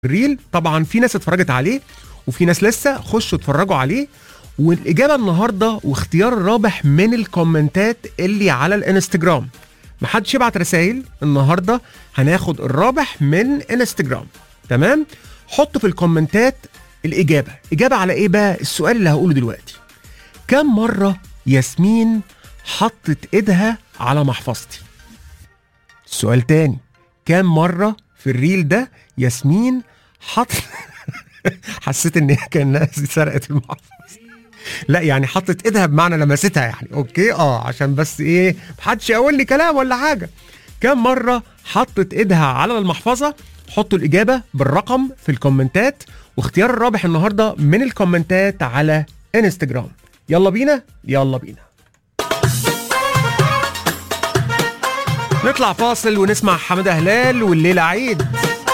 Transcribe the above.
الريل طبعا في ناس اتفرجت عليه وفي ناس لسه خشوا اتفرجوا عليه والاجابه النهارده واختيار الرابح من الكومنتات اللي على الانستجرام محدش يبعت رسائل النهارده هناخد الرابح من انستجرام تمام حط في الكومنتات الاجابه اجابه على ايه بقى السؤال اللي هقوله دلوقتي كم مره ياسمين حطت ايدها على محفظتي سؤال تاني كام مرة في الريل ده ياسمين حط حسيت ان هي كانها سرقت المحفظة لا يعني حطت ايدها بمعنى لمستها يعني اوكي اه عشان بس ايه محدش يقول لي كلام ولا حاجة كام مرة حطت ايدها على المحفظة حطوا الإجابة بالرقم في الكومنتات واختيار الرابح النهاردة من الكومنتات على انستجرام يلا بينا يلا بينا نطلع فاصل ونسمع حمادة هلال والليلة عيد